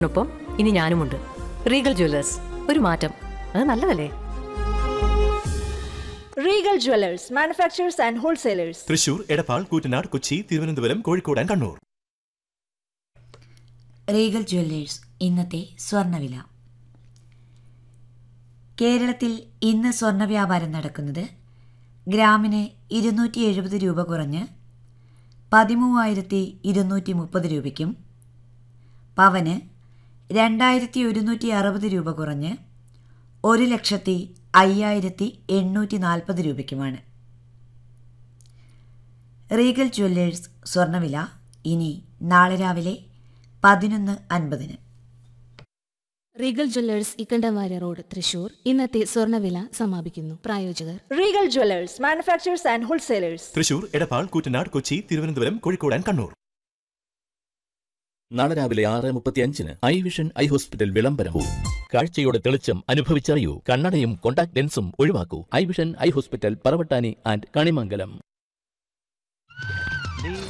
ഒപ്പം ഇനി ഞാനുമുണ്ട് Regal Jewellers ഒരു മാറ്റം അത് നല്ലതല്ലേ Regal Jewelers, manufacturers and wholesalers. Thrissur Edappal Koottanad Kochi Thiruvananthapuram Kozhikode and Kannur Regal Jewellers ഇന്നത്തെ സ്വർണ്ണവില കേരളത്തിൽ ഇന്ന് സ്വർണ്ണ വ്യാപാരം നടക്കുന്നത് ഗ്രാമിന് ഇരുന്നൂറ്റി എഴുപത് രൂപ കുറഞ്ഞ് പതിമൂവായിരത്തി ഇരുന്നൂറ്റി മുപ്പത് രൂപയ്ക്കും പവന് രണ്ടായിരത്തി ഒരുന്നൂറ്റി അറുപത് രൂപ കുറഞ്ഞ് ഒരു ലക്ഷത്തി അയ്യായിരത്തി എണ്ണൂറ്റി നാൽപ്പത് രൂപയ്ക്കുമാണ് റീഗൽ ജ്വല്ലേഴ്സ് സ്വർണ്ണവില ഇനി നാളെ രാവിലെ പതിനൊന്ന് അൻപതിന് Regal Jewellers Ikkandavarya road Thrissur ഇന്നത്തെ സ്വർണ്ണവില സമാപിക്കുന്നു പ്രായോജകർ Regal Jewelers, manufacturers and wholesalers. Thrissur Edappal Koottanad Kochi Thiruvananthapuram Kozhikode and Kannur നാളെ രാവിലെ ആറ് മുപ്പത്തി അഞ്ചിന് ഐ വിഷൻ ഐ ഹോസ്പിറ്റൽ വിളംബരവും കാഴ്ചയുടെ തെളിച്ചം അനുഭവിച്ചറിയൂ കണ്ണടയും കോണ്ടാക്ട് ലെൻസും ഒഴിവാക്കൂ Eye Vision eye hospital Paravattani and Kanimangalam